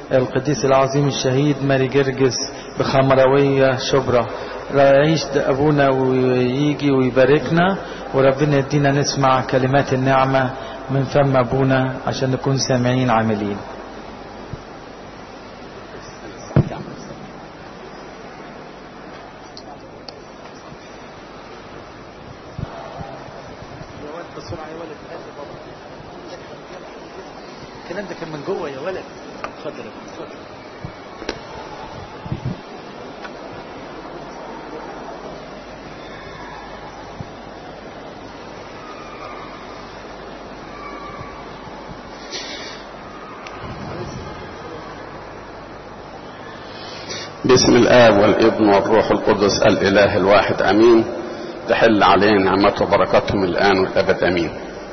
القديس العظيم الشهيد ماري جرجس بخمروية شبرا يعيش أبونا ويجي ويباركنا وربنا يدينا نسمع كلمات النعمة من فم أبونا عشان نكون سامعين عاملين الكلام ده كان من جوه يا ولد اتفضل اتفضل باسم الآب والابن والروح القدس الإله الواحد أمين تحل علينا نعمته وبركاته من الآن والأبد أمين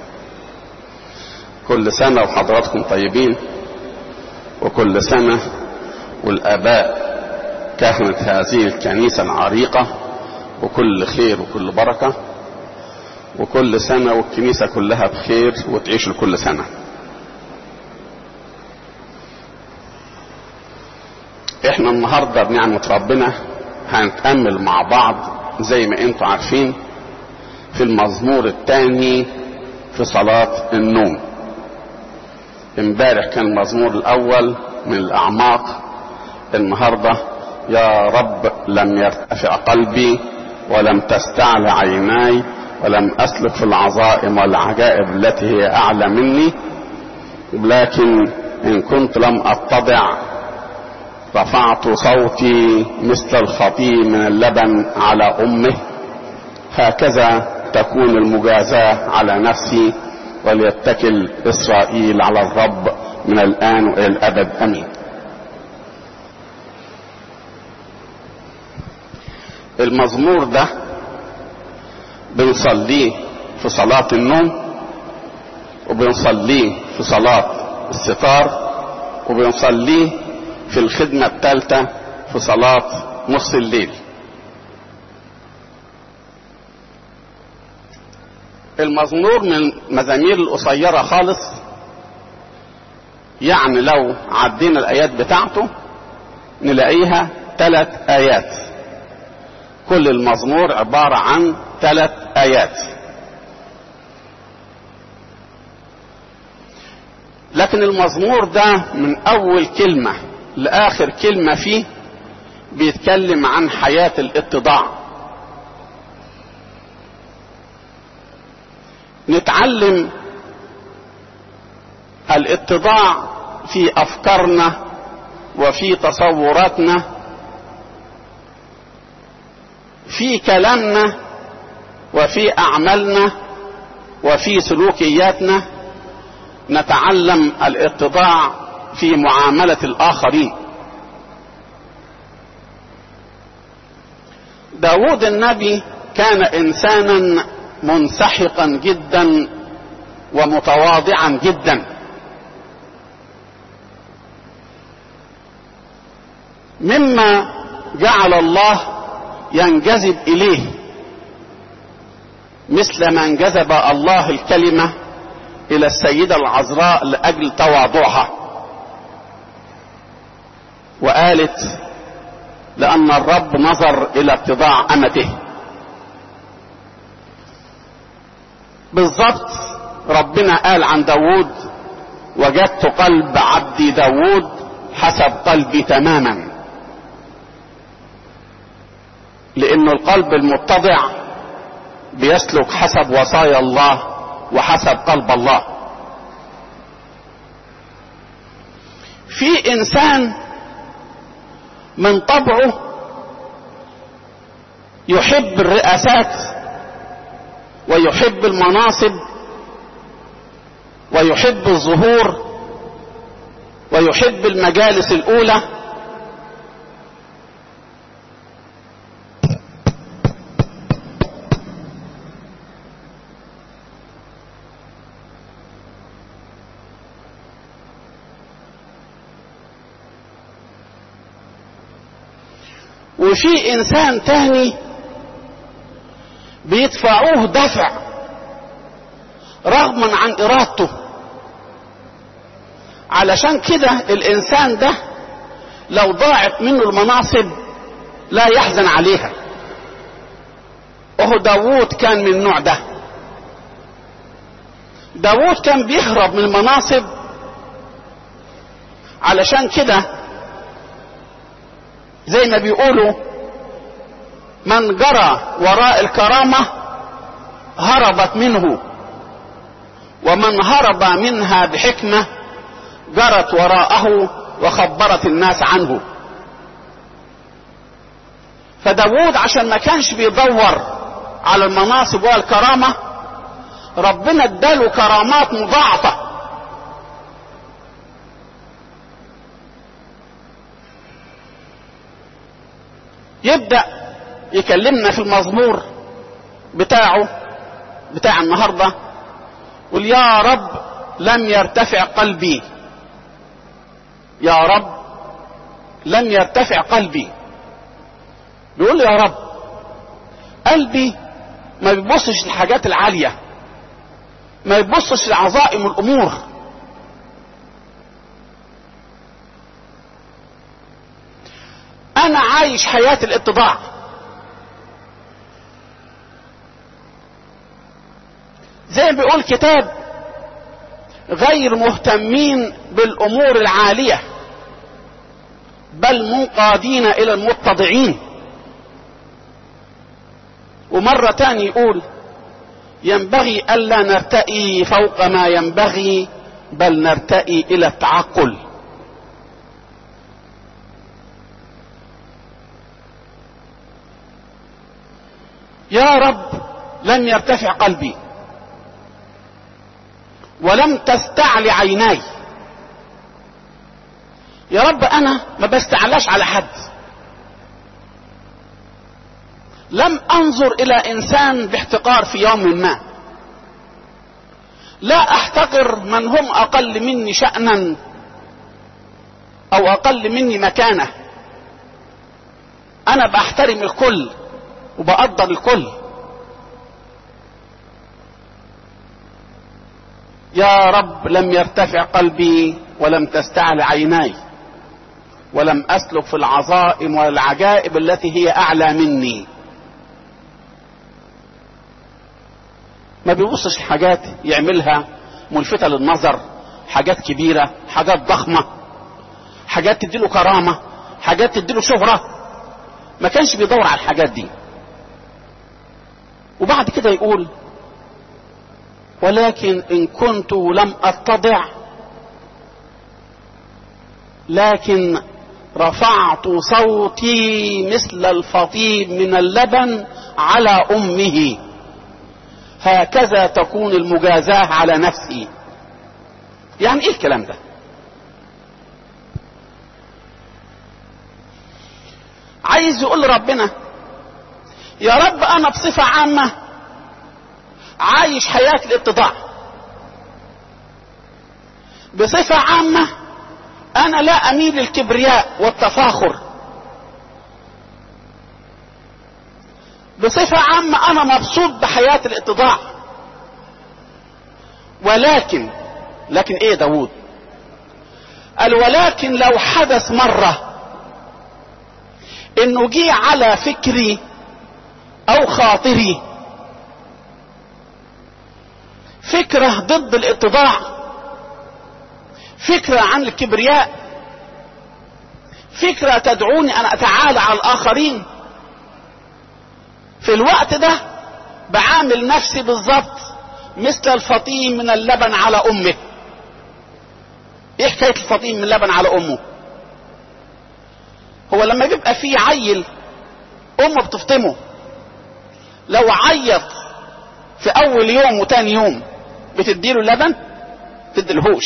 كل سنة وحضراتكم طيبين وكل سنة والآباء كهنة هذه الكنيسة العريقة وكل خير وكل بركة وكل سنة والكنيسة كلها بخير وتعيش لكل سنة احنا النهاردة بنعمة ربنا هنتأمل مع بعض زي ما انتم عارفين في المزمور الثاني في صلاة النوم امبارح كان المزمور الاول من الاعماق النهاردة يا رب لم يرتفع قلبي ولم تستعل عيناي ولم اسلك في العظائم والعجائب التي هي اعلى مني لكن ان كنت لم اتضع رفعت صوتي مثل الخطي من اللبن على امه هكذا تكون المجازاه على نفسي وليتكل اسرائيل على الرب من الان والى الابد امين المزمور ده بنصليه في صلاة النوم وبنصليه في صلاة الستار وبنصليه في الخدمة الثالثة في صلاة نص الليل المزمور من مزامير القصيرة خالص يعني لو عدينا الآيات بتاعته نلاقيها ثلاث آيات كل المزمور عبارة عن ثلاث آيات لكن المزمور ده من أول كلمة لآخر كلمة فيه بيتكلم عن حياة الاتضاع نتعلم الاتضاع في أفكارنا وفي تصوراتنا في كلامنا وفي أعمالنا وفي سلوكياتنا نتعلم الاتضاع في معاملة الآخرين داود النبي كان إنسانا منسحقا جدا ومتواضعا جدا مما جعل الله ينجذب إليه مثل ما انجذب الله الكلمة إلى السيدة العذراء لأجل تواضعها وقالت لأن الرب نظر إلى اتضاع أمته بالضبط ربنا قال عن داود وجدت قلب عبدي داود حسب قلبي تماما لأن القلب المتضع بيسلك حسب وصايا الله وحسب قلب الله في انسان من طبعه يحب الرئاسات ويحب المناصب ويحب الظهور ويحب المجالس الاولى وفي انسان تاني بيدفعوه دفع رغما عن ارادته علشان كده الانسان ده لو ضاعت منه المناصب لا يحزن عليها وهو داوود كان من النوع ده داوود كان بيهرب من المناصب علشان كده زي ما بيقولوا من جرى وراء الكرامة هربت منه ومن هرب منها بحكمة جرت وراءه وخبرت الناس عنه فداود عشان ما كانش بيدور على المناصب والكرامة ربنا اداله كرامات مضاعفة يبدأ يكلمنا في المزمور بتاعه بتاع النهارده قل يا رب لم يرتفع قلبي يا رب لم يرتفع قلبي بيقول يا رب قلبي ما بيبصش للحاجات العالية ما بيبصش لعظائم الأمور أنا عايش حياة الاتضاع زي ما بيقول كتاب غير مهتمين بالامور العاليه بل منقادين الى المتضعين ومره تاني يقول ينبغي الا نرتئي فوق ما ينبغي بل نرتئي الى التعقل يا رب لم يرتفع قلبي ولم تستعل عيناي يا رب انا ما بستعلاش على حد لم انظر الى انسان باحتقار في يوم ما لا احتقر من هم اقل مني شانا او اقل مني مكانه انا بحترم الكل وبقدر الكل يا رب لم يرتفع قلبي ولم تستعل عيناي ولم اسلك في العظائم والعجائب التي هي اعلى مني ما بيبصش حاجات يعملها ملفتة للنظر حاجات كبيرة حاجات ضخمة حاجات تديله كرامة حاجات تديله شهرة ما كانش بيدور على الحاجات دي وبعد كده يقول ولكن ان كنت لم اتضع لكن رفعت صوتي مثل الفطيم من اللبن على امه هكذا تكون المجازاه على نفسي يعني ايه الكلام ده عايز يقول لربنا يا رب انا بصفه عامه عايش حياه الاتضاع بصفه عامه انا لا اميل للكبرياء والتفاخر بصفه عامه انا مبسوط بحياه الاتضاع ولكن لكن ايه داود قال ولكن لو حدث مره انه جه على فكري او خاطري فكره ضد الاتضاع فكره عن الكبرياء فكره تدعوني ان اتعالى على الاخرين في الوقت ده بعامل نفسي بالظبط مثل الفطيم من اللبن على امه ايه حكايه الفطيم من اللبن على امه هو لما بيبقى فيه عيل امه بتفطمه لو عيط في اول يوم وتاني يوم بتديله اللبن تديلهوش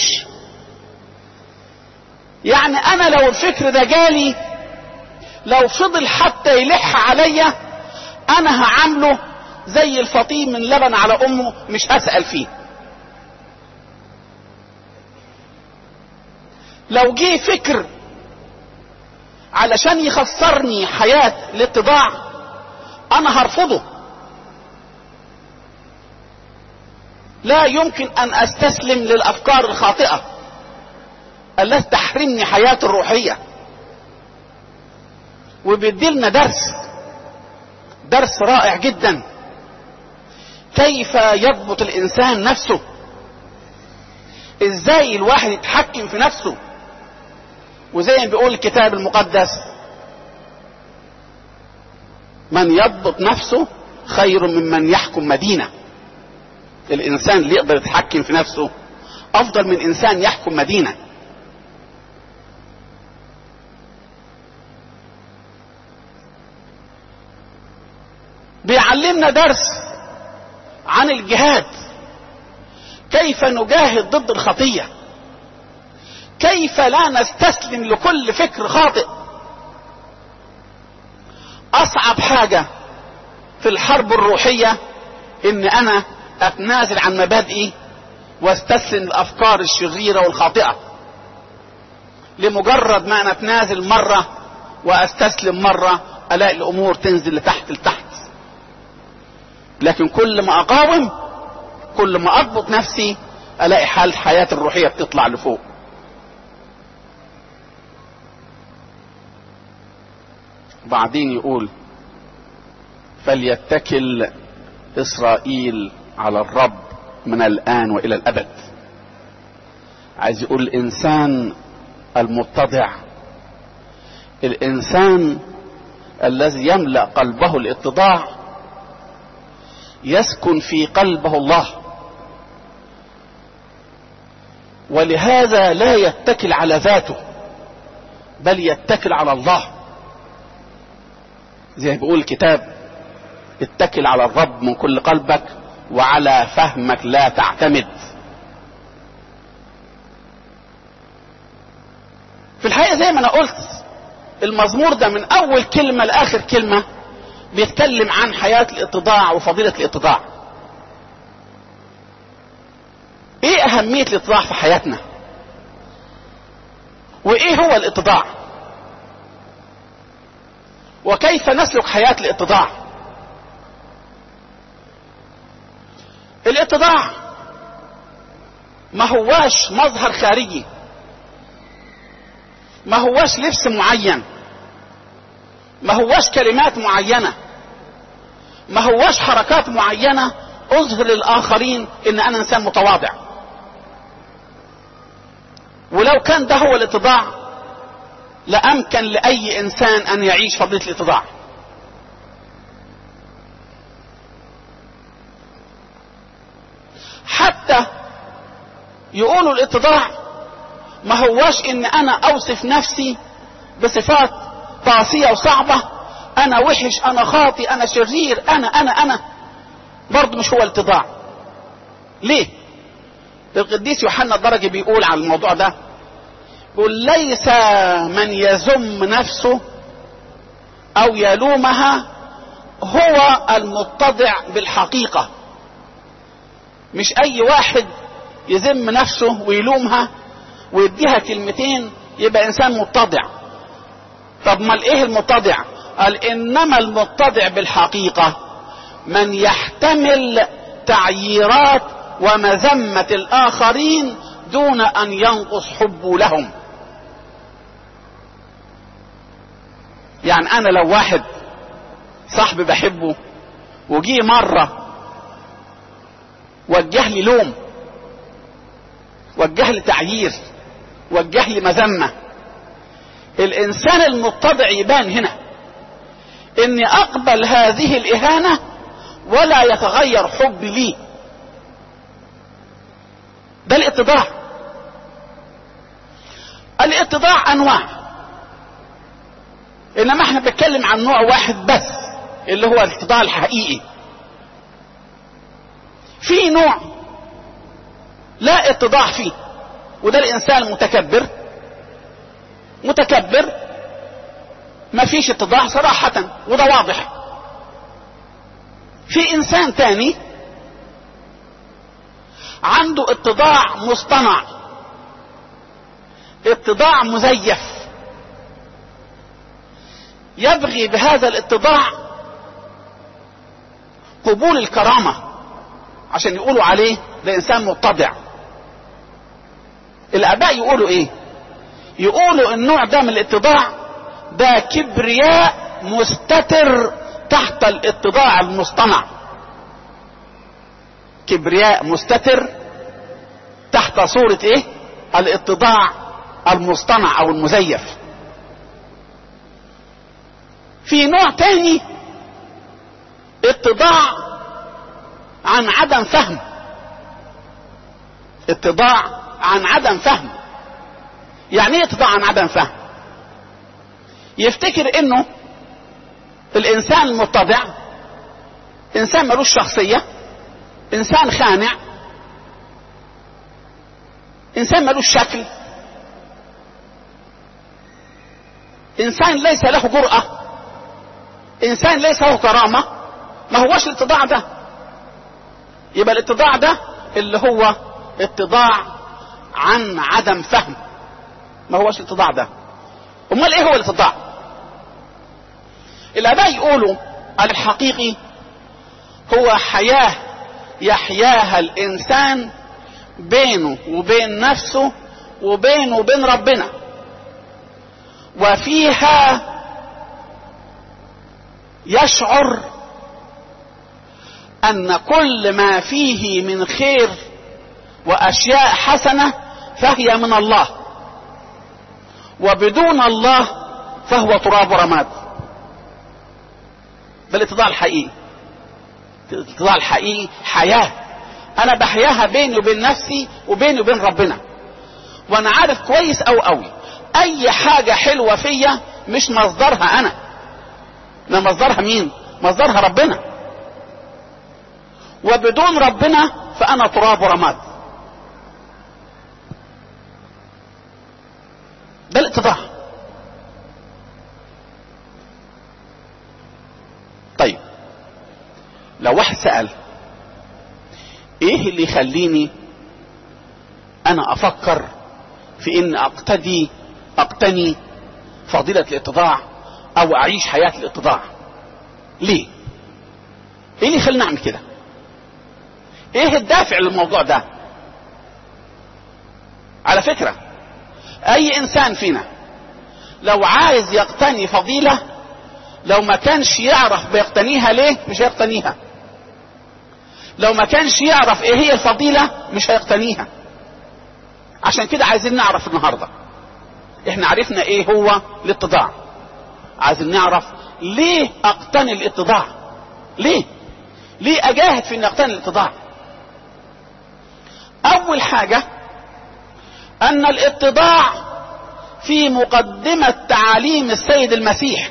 يعني انا لو الفكر ده جالي لو فضل حتى يلح عليا انا هعامله زي الفطيم من لبن على امه مش هسأل فيه لو جه فكر علشان يخسرني حياة الاتضاع انا هرفضه لا يمكن ان استسلم للافكار الخاطئة التي تحرمني حياتي الروحية وبيديلنا درس درس رائع جدا كيف يضبط الانسان نفسه ازاي الواحد يتحكم في نفسه وزي ما بيقول الكتاب المقدس من يضبط نفسه خير ممن يحكم مدينة الانسان اللي يقدر يتحكم في نفسه افضل من انسان يحكم مدينة بيعلمنا درس عن الجهاد كيف نجاهد ضد الخطيه كيف لا نستسلم لكل فكر خاطئ اصعب حاجه في الحرب الروحيه ان انا اتنازل عن مبادئي واستسلم للافكار الشريره والخاطئه لمجرد ما انا اتنازل مره واستسلم مره الاقي الامور تنزل لتحت لتحت لكن كل ما اقاوم كل ما اضبط نفسي الاقي حال حياتي الروحيه بتطلع لفوق بعدين يقول فليتكل اسرائيل على الرب من الان والى الابد عايز يقول الانسان المتضع الانسان الذي يملا قلبه الاتضاع يسكن في قلبه الله ولهذا لا يتكل على ذاته بل يتكل على الله زي ما بيقول الكتاب اتكل على الرب من كل قلبك وعلى فهمك لا تعتمد في الحقيقة زي ما انا قلت المزمور ده من اول كلمة لاخر كلمة بيتكلم عن حياة الاتضاع وفضيلة الاتضاع ايه اهمية الاتضاع في حياتنا وايه هو الاتضاع وكيف نسلك حياة الاتضاع الاتضاع ما هواش مظهر خارجي ما هواش لبس معين ما هواش كلمات معينة ما هواش حركات معينة اظهر للآخرين ان انا انسان متواضع ولو كان ده هو الاتضاع لأمكن لأي إنسان أن يعيش فضيلة الاتضاع حتى يقولوا الاتضاع ما هواش ان انا اوصف نفسي بصفات قاسية وصعبة انا وحش انا خاطي انا شرير انا انا انا برضه مش هو الاتضاع ليه القديس يوحنا الدرجي بيقول على الموضوع ده يقول ليس من يذم نفسه او يلومها هو المتضع بالحقيقة مش اي واحد يذم نفسه ويلومها ويديها كلمتين يبقى انسان متضع طب ما ايه المتضع قال انما المتضع بالحقيقة من يحتمل تعييرات ومذمة الاخرين دون ان ينقص حبه لهم يعني انا لو واحد صاحبي بحبه وجي مرة وجه لي لوم وجه لي تعيير وجه لي مذمة الانسان المتضع يبان هنا اني اقبل هذه الاهانة ولا يتغير حبي لي ده الاتضاع الاتضاع انواع انما احنا بنتكلم عن نوع واحد بس اللي هو الاتضاع الحقيقي في نوع لا اتضاع فيه وده الانسان المتكبر متكبر ما فيش اتضاع صراحة وده واضح في انسان تاني عنده اتضاع مصطنع اتضاع مزيف يبغي بهذا الاتضاع قبول الكرامة عشان يقولوا عليه ده انسان متضع الاباء يقولوا ايه يقولوا النوع ده من الاتضاع ده كبرياء مستتر تحت الاتضاع المصطنع كبرياء مستتر تحت صورة ايه الاتضاع المصطنع او المزيف في نوع تاني اتضاع عن عدم فهم اتضاع عن عدم فهم يعني ايه اتضاع عن عدم فهم يفتكر انه الانسان المتضع انسان ملوش شخصية انسان خانع انسان ملوش شكل انسان ليس له جرأة انسان ليس له كرامة ما هوش الاتضاع ده يبقى الاتضاع ده اللي هو اتضاع عن عدم فهم ما هوش الاتضاع ده امال ايه هو الاتضاع الاباء يقولوا الحقيقي هو حياة يحياها الانسان بينه وبين نفسه وبينه وبين ربنا وفيها يشعر ان كل ما فيه من خير واشياء حسنه فهي من الله وبدون الله فهو تراب ورماد ده الاتضاع الحقيقي الاتضاع الحقيقي حياه انا بحياها بيني وبين نفسي وبيني وبين ربنا وانا عارف كويس او قوي اي حاجه حلوه فيا مش مصدرها انا ده مصدرها مين مصدرها ربنا وبدون ربنا فانا تراب ورماد ده الاتضاع طيب لو واحد سأل ايه اللي يخليني انا افكر في ان اقتدي اقتني فضيلة الاتضاع او اعيش حياة الاتضاع ليه ايه اللي يخليني اعمل كده ايه الدافع للموضوع ده على فكرة اي انسان فينا لو عايز يقتني فضيلة لو ما كانش يعرف بيقتنيها ليه مش هيقتنيها لو ما كانش يعرف ايه هي الفضيلة مش هيقتنيها عشان كده عايزين نعرف النهاردة احنا عرفنا ايه هو الاتضاع عايزين نعرف ليه اقتني الاتضاع ليه ليه اجاهد في ان اقتني الاتضاع اول حاجة ان الاتضاع في مقدمة تعاليم السيد المسيح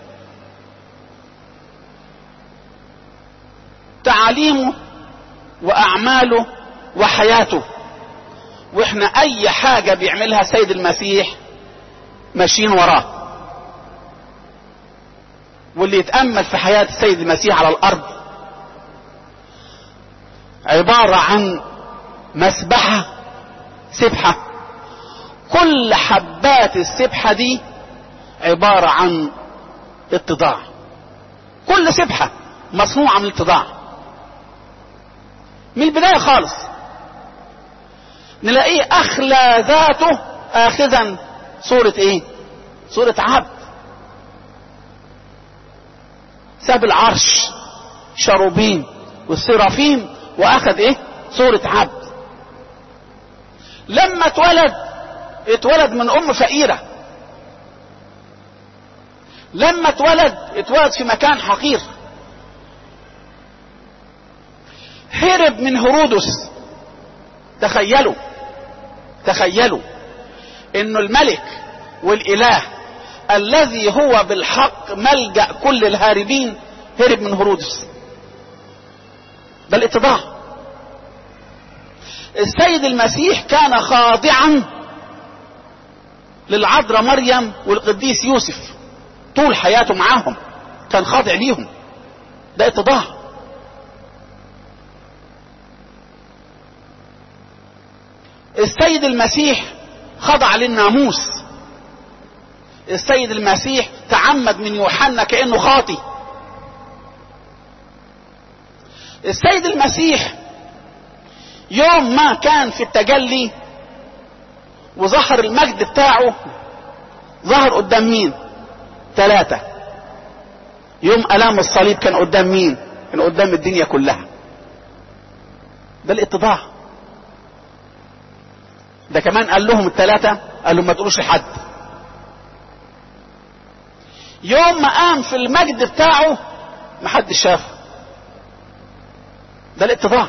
تعاليمه واعماله وحياته واحنا اي حاجة بيعملها سيد المسيح ماشيين وراه واللي يتأمل في حياة السيد المسيح على الارض عبارة عن مسبحة سبحة كل حبات السبحة دي عبارة عن اتضاع كل سبحة مصنوعة من الاتضاع من البداية خالص نلاقيه أخلى ذاته آخذا صورة إيه؟ صورة عبد ساب العرش شروبين والسرافيم وأخذ إيه؟ صورة عبد لما اتولد اتولد من أم فقيرة لما اتولد اتولد في مكان حقير هرب من هرودس تخيلوا تخيلوا انه الملك والاله الذي هو بالحق ملجأ كل الهاربين هرب من هرودس ده الاتضاع السيد المسيح كان خاضعا للعذراء مريم والقديس يوسف طول حياته معاهم كان خاضع ليهم ده اتضاع السيد المسيح خضع للناموس السيد المسيح تعمد من يوحنا كانه خاطي السيد المسيح يوم ما كان في التجلي وظهر المجد بتاعه ظهر قدام مين ثلاثة يوم ألام الصليب كان قدام مين كان قدام الدنيا كلها ده الاتضاع ده كمان قال لهم الثلاثة قال لهم ما تقولوش لحد يوم ما قام في المجد بتاعه محدش شافه ده الاتضاع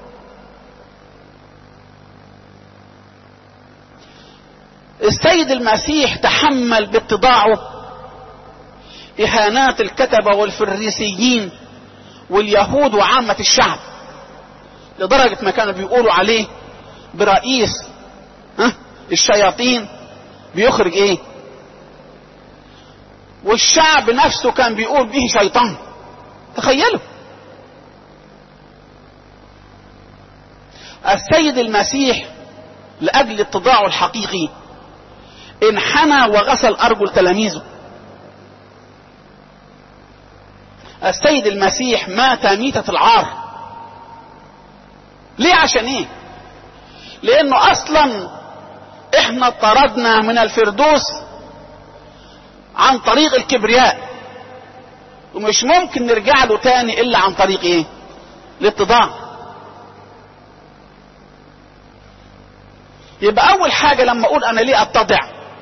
السيد المسيح تحمل باتضاعه اهانات الكتبه والفريسيين واليهود وعامه الشعب لدرجه ما كانوا بيقولوا عليه برئيس ها الشياطين بيخرج ايه والشعب نفسه كان بيقول به شيطان تخيلوا السيد المسيح لاجل اتضاعه الحقيقي انحنى وغسل ارجل تلاميذه السيد المسيح مات ميتة العار ليه عشان ايه لانه اصلا احنا طردنا من الفردوس عن طريق الكبرياء ومش ممكن نرجع له تاني الا عن طريق ايه الاتضاع يبقى اول حاجة لما اقول انا ليه اتضع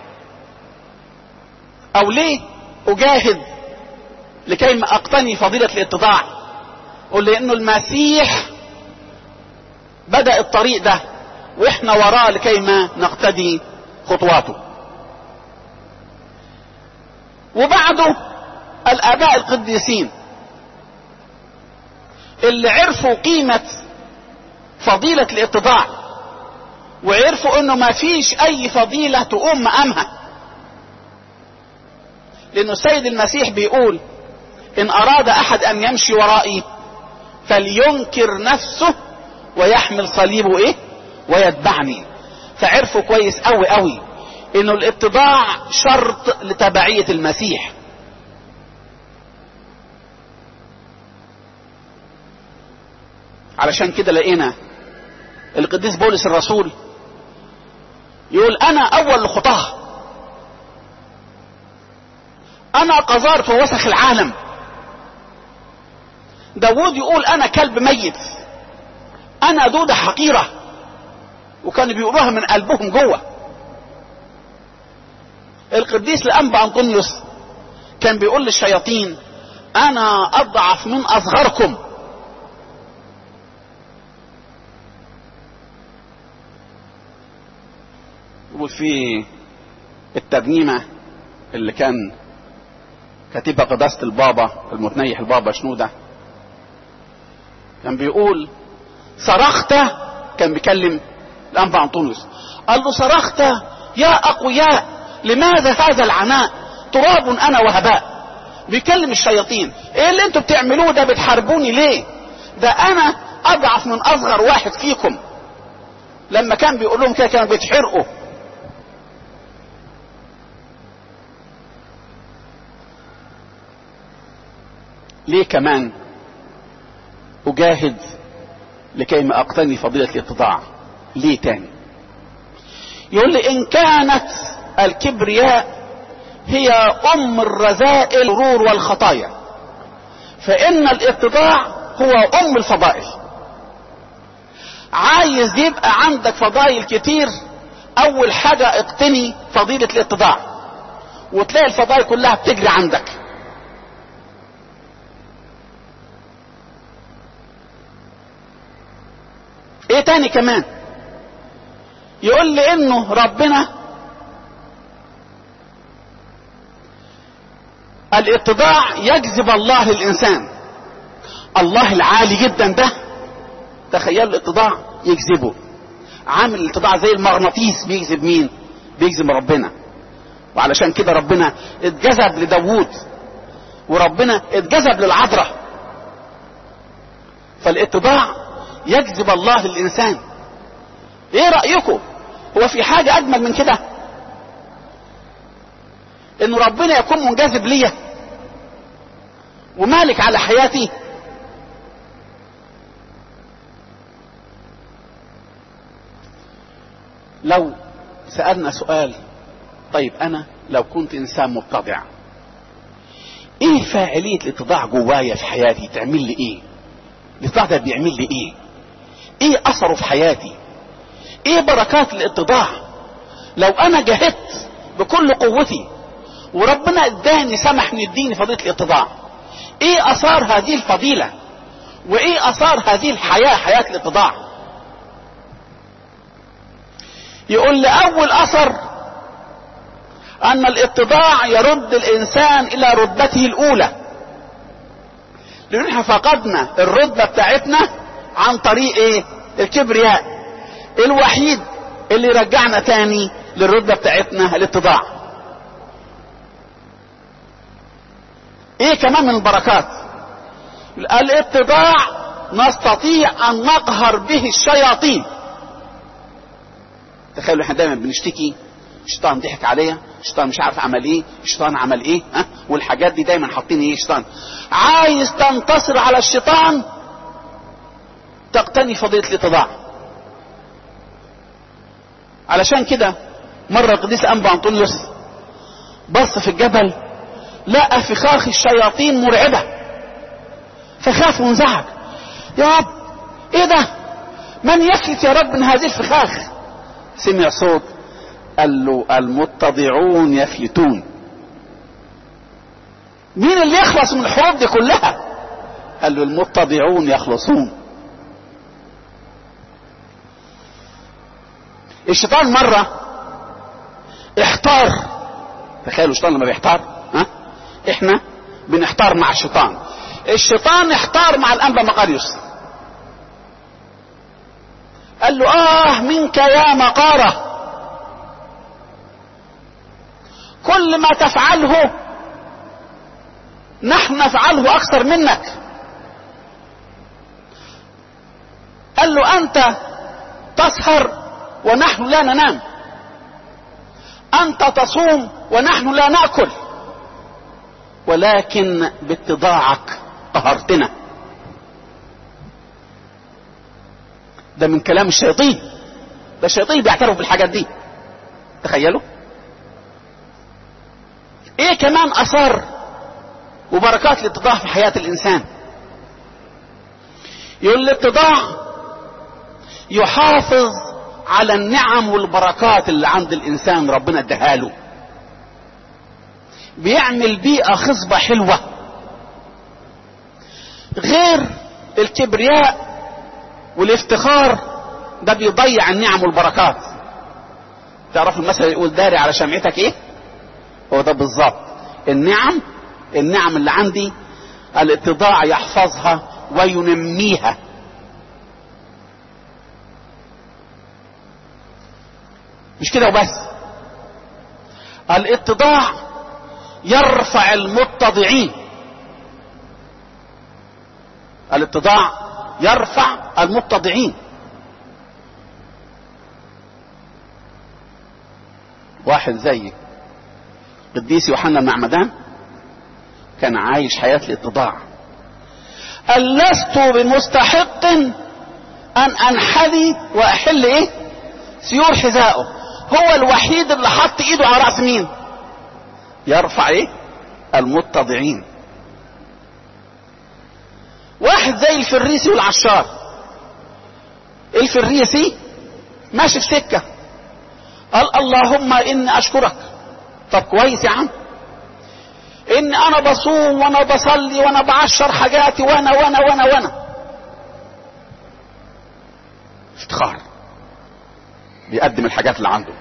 او ليه اجاهد لكي ما اقتني فضيلة الاتضاع قل لانه المسيح بدأ الطريق ده واحنا وراه لكي ما نقتدي خطواته وبعده الاباء القديسين اللي عرفوا قيمة فضيلة الاتضاع وعرفوا انه ما فيش اي فضيلة تقوم مقامها لانه السيد المسيح بيقول ان اراد احد ان يمشي ورائي فلينكر نفسه ويحمل صليبه ايه ويتبعني فعرفوا كويس قوي قوي انه الاتباع شرط لتبعية المسيح علشان كده لقينا القديس بولس الرسول يقول انا اول الخطاه انا قذار في وسخ العالم داود يقول انا كلب ميت انا دودة حقيرة وكانوا بيقولوها من قلبهم جوه القديس الانبا انطونيوس كان بيقول للشياطين انا اضعف من اصغركم وفي الترنيمة اللي كان كاتبها قداسة البابا المتنيح البابا شنودة كان بيقول صرخت كان بيكلم الأنبا أنطونيوس قال له صرخت يا أقوياء لماذا هذا العناء تراب أنا وهباء بيكلم الشياطين ايه اللي انتوا بتعملوه ده بتحاربوني ليه ده انا اضعف من اصغر واحد فيكم لما كان بيقول لهم كده كانوا بيتحرقوا ليه كمان اجاهد لكي ما اقتني فضيلة الاتضاع ليه تاني يقول لي ان كانت الكبرياء هي ام الرذائل الغرور والخطايا فان الاتضاع هو ام الفضائل عايز يبقى عندك فضائل كتير اول حاجة اقتني فضيلة الاتضاع وتلاقي الفضائل كلها بتجري عندك ايه تاني كمان يقول لي انه ربنا الاتضاع يجذب الله الانسان الله العالي جدا ده تخيلوا الاتضاع يجذبه عامل الاتضاع زي المغناطيس بيجذب مين بيجذب ربنا وعلشان كده ربنا اتجذب لداوود وربنا اتجذب للعذراء فالاتضاع يجذب الله الانسان ايه رأيكم هو في حاجة اجمل من كده ان ربنا يكون منجذب ليا ومالك على حياتي لو سألنا سؤال طيب انا لو كنت انسان متضع ايه فاعلية الاتضاع جوايا في حياتي تعمل لي ايه الاتضاع ده بيعمل لي ايه ايه اثره في حياتي ايه بركات الاتضاع لو انا جاهدت بكل قوتي وربنا اداني سمح ان يديني فضيلة الاتضاع ايه اثار هذه الفضيلة وايه اثار هذه الحياة حياة الاتضاع يقول لي اول اثر ان الاتضاع يرد الانسان الى رتبته الاولى لان احنا فقدنا الرتبة بتاعتنا عن طريق ايه الكبرياء الوحيد اللي رجعنا تاني للرتبة بتاعتنا الاتضاع ايه كمان من البركات الاتضاع نستطيع ان نقهر به الشياطين تخيلوا احنا دايما بنشتكي الشيطان ضحك عليا الشيطان مش عارف عمل ايه الشيطان عمل ايه ها والحاجات دي دايما حاطين ايه الشيطان عايز تنتصر على الشيطان تقتني فضيلة الاتضاع علشان كده مرة القديس أنبا أنطونيوس بص في الجبل لقى فخاخ الشياطين مرعبة فخاف وانزعج يا رب ايه ده من يفلت يا رب من هذه الفخاخ سمع صوت قال له المتضعون يفلتون مين اللي يخلص من الحروب دي كلها قال له المتضعون يخلصون الشيطان مرة احتار تخيلوا الشيطان لما بيحتار ها احنا بنحتار مع الشيطان الشيطان احتار مع الانبا مقاريوس قال له اه منك يا مقارة كل ما تفعله نحن نفعله اكثر منك قال له انت تسهر ونحن لا ننام انت تصوم ونحن لا ناكل ولكن باتضاعك قهرتنا ده من كلام الشياطين ده الشياطين بيعترف بالحاجات دي تخيلوا ايه كمان اثار وبركات الاتضاع في حياة الانسان يقول الاتضاع يحافظ على النعم والبركات اللي عند الانسان ربنا اداها له بيعمل بيئة خصبة حلوة غير الكبرياء والافتخار ده بيضيع النعم والبركات تعرف المثل يقول داري على شمعتك ايه هو ده بالظبط النعم النعم اللي عندي الاتضاع يحفظها وينميها مش كده وبس الاتضاع يرفع المتضعين الاتضاع يرفع المتضعين واحد زي قديس يوحنا المعمدان كان عايش حياة الاتضاع قال لست بمستحق ان انحذي واحل ايه سيور حذائه هو الوحيد اللي حط ايده على راس مين يرفع ايه المتضعين واحد زي الفريسي والعشار الفريسي ماشي في سكه قال اللهم اني اشكرك طب كويس يا عم ان انا بصوم وانا بصلي وانا بعشر حاجاتي وانا وانا وانا وانا افتخار بيقدم الحاجات اللي عنده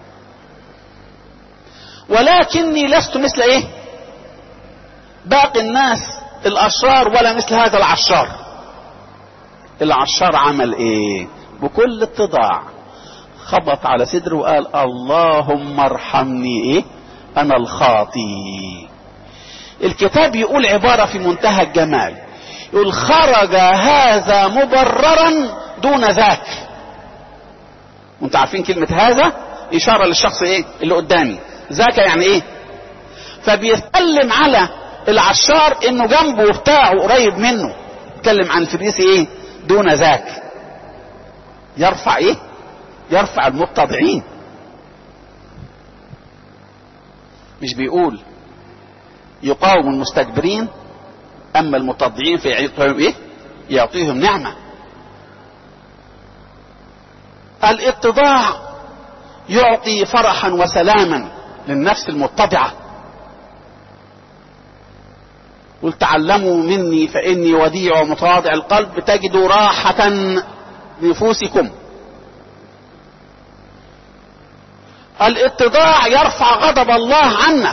ولكني لست مثل ايه باقي الناس الاشرار ولا مثل هذا العشار العشار عمل ايه بكل اتضاع خبط على صدره وقال اللهم ارحمني ايه انا الخاطي الكتاب يقول عبارة في منتهى الجمال يقول خرج هذا مبررا دون ذاك وانت عارفين كلمة هذا اشارة للشخص ايه اللي قدامي ذاك يعني ايه فبيتكلم على العشار انه جنبه بتاعه قريب منه يتكلم عن الفريسي ايه دون ذاك يرفع ايه يرفع المتضعين مش بيقول يقاوم المستكبرين اما المتضعين فيعطيهم ايه يعطيهم نعمة الاتضاع يعطي فرحا وسلاما للنفس المتضعة قل تعلموا مني فاني وديع ومتواضع القلب تجدوا راحة لنفوسكم الاتضاع يرفع غضب الله عنا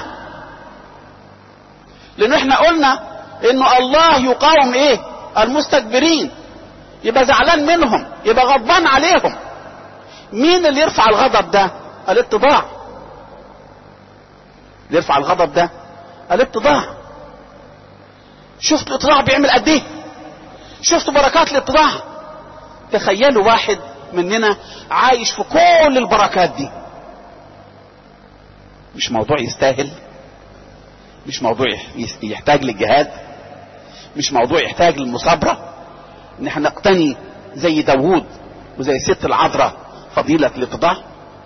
لان احنا قلنا انه الله يقاوم ايه المستكبرين يبقى زعلان منهم يبقى غضبان عليهم مين اللي يرفع الغضب ده الاتضاع اللي يرفع الغضب ده الاتضاع شفت الاتضاع بيعمل قد ايه شفتوا بركات الاتضاع تخيلوا واحد مننا عايش في كل البركات دي مش موضوع يستاهل مش موضوع يحتاج للجهاد مش موضوع يحتاج للمصابرة ان احنا نقتني زي داوود وزي ست العذراء فضيلة الاتضاع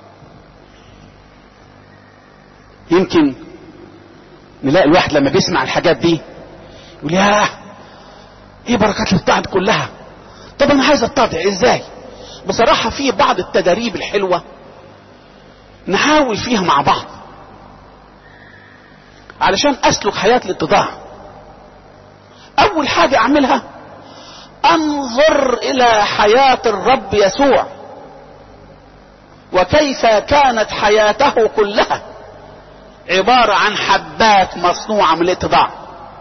يمكن نلاقي الواحد لما بيسمع الحاجات دي يقول ياه ايه بركات الاتضاع دي كلها طب انا عايز اتضع ازاي بصراحة في بعض التدريب الحلوة نحاول فيها مع بعض علشان اسلك حياة الاتضاع اول حاجة اعملها انظر الى حياة الرب يسوع وكيف كانت حياته كلها عبارة عن حبات مصنوعة من الاتضاع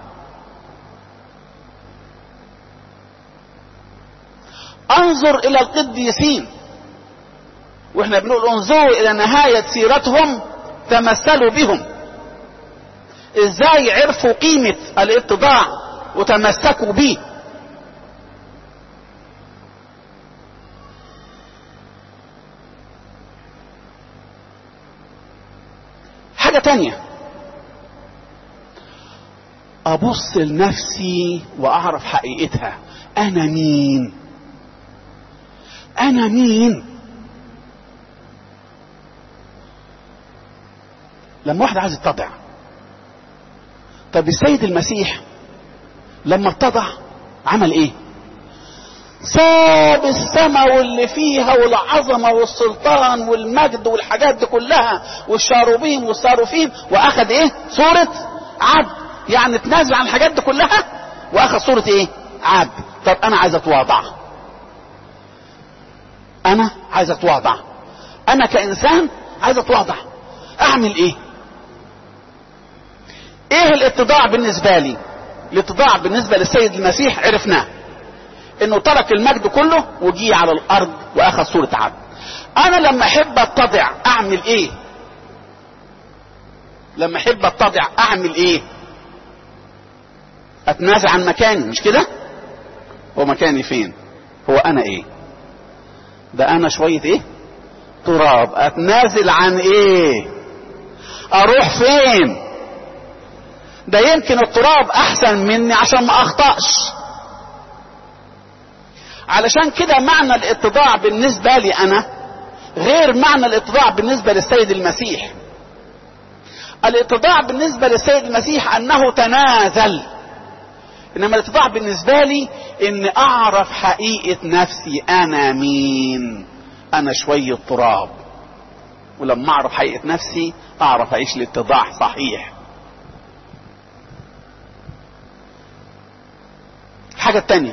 انظر الى القديسين واحنا بنقول انظروا الى نهاية سيرتهم تمثلوا بهم ازاي عرفوا قيمة الاتضاع وتمسكوا به حاجة تانية ابص لنفسي واعرف حقيقتها انا مين انا مين لما واحد عايز يتضع طب السيد المسيح لما اتضع عمل ايه ساب السماء واللي فيها والعظمة والسلطان والمجد والحاجات دي كلها والشاروبيم والصاروفين واخد ايه صورة عبد يعني تنازل عن الحاجات دي كلها واخد صورة ايه عبد طب انا عايز اتواضع انا عايز اتواضع انا كانسان عايز اتواضع اعمل ايه ايه الاتضاع بالنسبة لي الاتضاع بالنسبة للسيد المسيح عرفناه انه ترك المجد كله وجي على الارض واخذ صورة عبد انا لما احب اتضع اعمل ايه لما احب اتضع اعمل ايه اتنازل عن مكاني مش كده هو مكاني فين هو انا ايه ده انا شوية ايه تراب اتنازل عن ايه اروح فين ده يمكن التراب احسن مني عشان ما اخطأش علشان كده معنى الاتضاع بالنسبة لي انا غير معنى الاتضاع بالنسبة للسيد المسيح الاتضاع بالنسبة للسيد المسيح انه تنازل انما الاتضاع بالنسبة لي ان اعرف حقيقة نفسي انا مين انا شوية تراب ولما اعرف حقيقة نفسي اعرف اعيش الاتضاع صحيح الحاجة التانية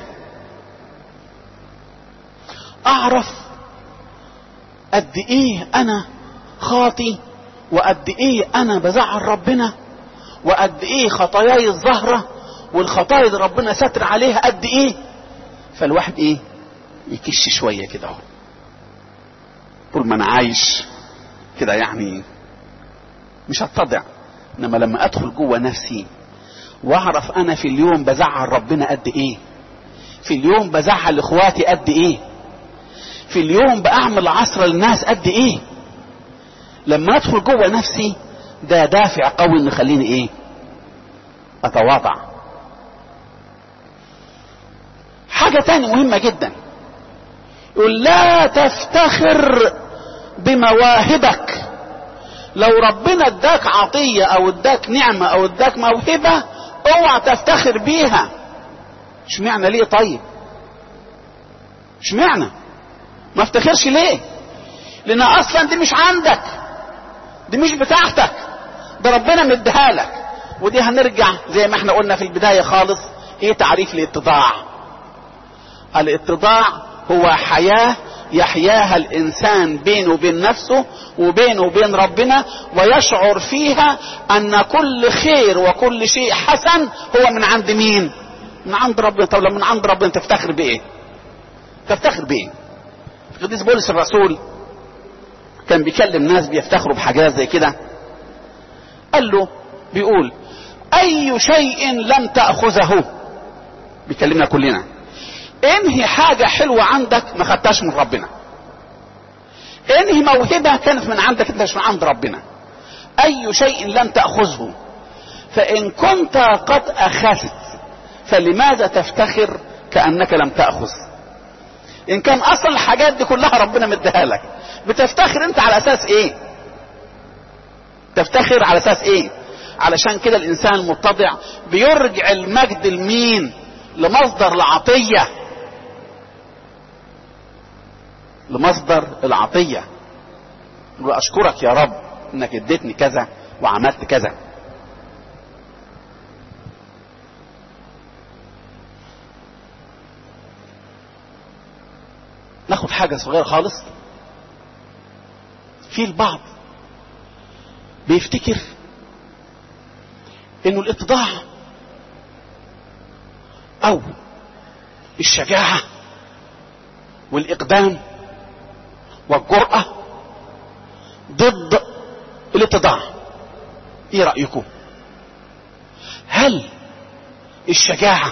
اعرف قد ايه انا خاطي وقد ايه انا بزعل ربنا وقد ايه خطاياي الظاهرة والخطايا اللي ربنا ستر عليها قد ايه فالواحد ايه يكش شوية كده اهو طول ما انا عايش كده يعني مش هتضع انما لما ادخل جوه نفسي واعرف انا في اليوم بزعل ربنا قد ايه في اليوم بزعل اخواتي قد ايه في اليوم بعمل عصر للناس قد ايه لما ادخل جوه نفسي ده دافع قوي ان يخليني ايه اتواضع حاجة تانية مهمة جدا يقول لا تفتخر بمواهبك لو ربنا اداك عطية او اداك نعمة او اداك موهبة اوعى تفتخر بيها اشمعنى ليه طيب اشمعنى ما افتخرش ليه لان اصلا دي مش عندك دي مش بتاعتك ده ربنا مديها لك ودي هنرجع زي ما احنا قلنا في البداية خالص ايه تعريف الاتضاع الاتضاع هو حياة يحياها الانسان بينه وبين نفسه وبينه وبين ربنا ويشعر فيها ان كل خير وكل شيء حسن هو من عند مين من عند ربنا طب لما من عند ربنا تفتخر بايه تفتخر بايه القديس بولس الرسول كان بيكلم ناس بيفتخروا بحاجات زي كده قال له بيقول اي شيء لم تأخذه بيكلمنا كلنا انهي حاجة حلوة عندك ما خدتهاش من ربنا انهي موهبة كانت من عندك انت مش من عند ربنا اي شيء لم تأخذه فان كنت قد اخذت فلماذا تفتخر كأنك لم تأخذ ان كان اصل الحاجات دي كلها ربنا مديها لك بتفتخر انت على اساس ايه تفتخر على اساس ايه علشان كده الانسان المتضع بيرجع المجد لمين لمصدر العطية لمصدر العطية واشكرك يا رب انك اديتني كذا وعملت كذا ناخد حاجة صغيرة خالص في البعض بيفتكر انه الاتضاع او الشجاعة والاقدام والجرأة ضد الاتضاع ايه رأيكم هل الشجاعة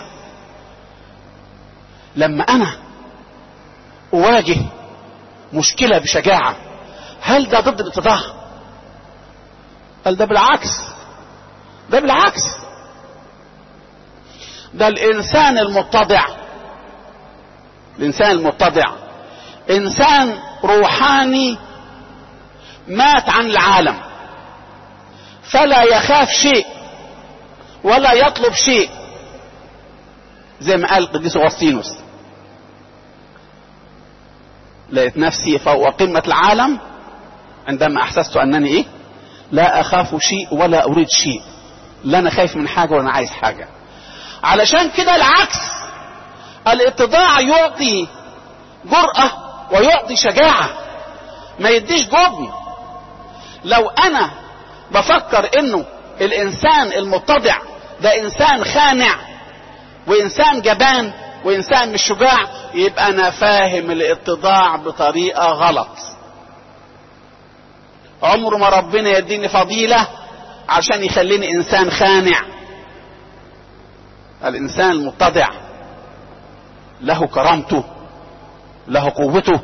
لما انا اواجه مشكلة بشجاعة هل ده ضد الاتضاع قال ده بالعكس ده بالعكس ده الانسان المتضع الانسان المتضع انسان روحاني مات عن العالم فلا يخاف شيء ولا يطلب شيء زي ما قال القديس اغسطينوس لقيت نفسي فوق قمة العالم عندما احسست انني ايه لا اخاف شيء ولا اريد شيء لا انا خايف من حاجة ولا انا عايز حاجة علشان كده العكس الاتضاع يعطي جرأة ويعطي شجاعة ما يديش جبن لو انا بفكر انه الانسان المتضع ده انسان خانع وانسان جبان وانسان مش شجاع يبقى انا فاهم الاتضاع بطريقة غلط عمر ما ربنا يديني فضيلة عشان يخليني انسان خانع الانسان المتضع له كرامته له قوته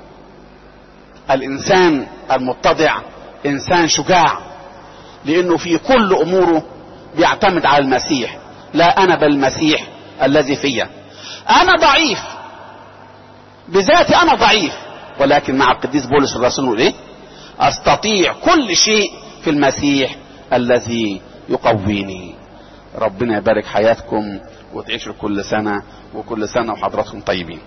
الانسان المتضع انسان شجاع لانه في كل اموره بيعتمد على المسيح لا انا بل المسيح الذي فيا انا ضعيف بذاتي انا ضعيف ولكن مع القديس بولس الرسول يقول ايه استطيع كل شيء في المسيح الذي يقويني ربنا يبارك حياتكم وتعيشوا كل سنة وكل سنة وحضراتكم طيبين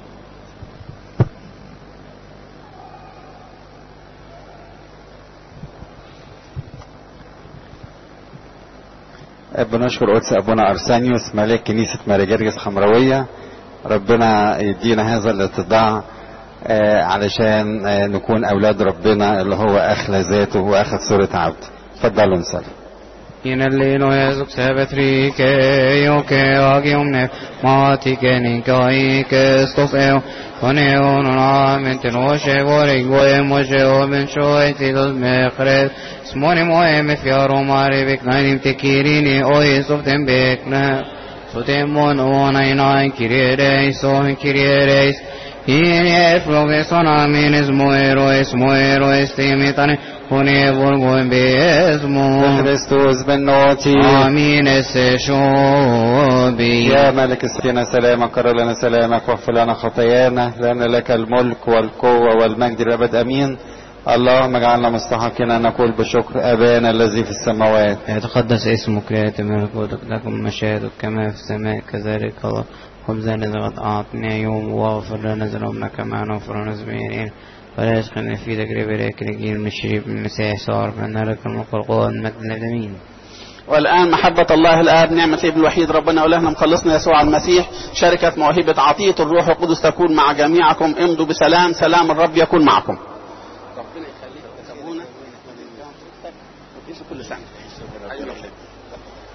بنشكر قدس ابونا ارسانيوس ملاك كنيسه مارجرجس حمراويه ربنا يدينا هذا الاتضاع آه، علشان آه، نكون اولاد ربنا اللي هو اخلى ذاته واخذ صوره عبد اتفضلوا نصلي In el lino Jesús se betrike, yo que agi omne, mati que ni kai que estos eo, con eo no na mente no she vore goe mo she o ben shoy ti dos me khred, smone mo e me fiaro mare bek nainim te kirini o Jesús tem bek na, so tem mon o nai nai kiriereis, so kiriereis, in e floge son amin es moero es moero es timitane, hone volgo en besmo. كريستوس بنوتي آمين السشوبي يا ملك السكينة سلامك قرر لنا سلامك واغفر لنا خطايانا لأن لك الملك والقوة والمجد للأبد أمين اللهم اجعلنا مستحقين ان نقول بشكر ابانا الذي في السماوات يتقدس اسمك يأتي ملكوتك لكم مشاهدك كما في السماء كذلك الله خبزنا إذا قد أعطنا يوم واغفر لنا ذنوبنا كما نغفر للمسلمين ولا يدخلنا في تجربة لكن نجيل من الشريف من المسيح صار فإن لك الملك والقوة والمجد الأمين والآن محبة الله الآب نعمة الابن الوحيد ربنا ولهنا مخلصنا يسوع المسيح شركة موهبة عطية الروح القدس تكون مع جميعكم امضوا بسلام سلام الرب يكون معكم ربنا يخليك يا ابونا كل سنة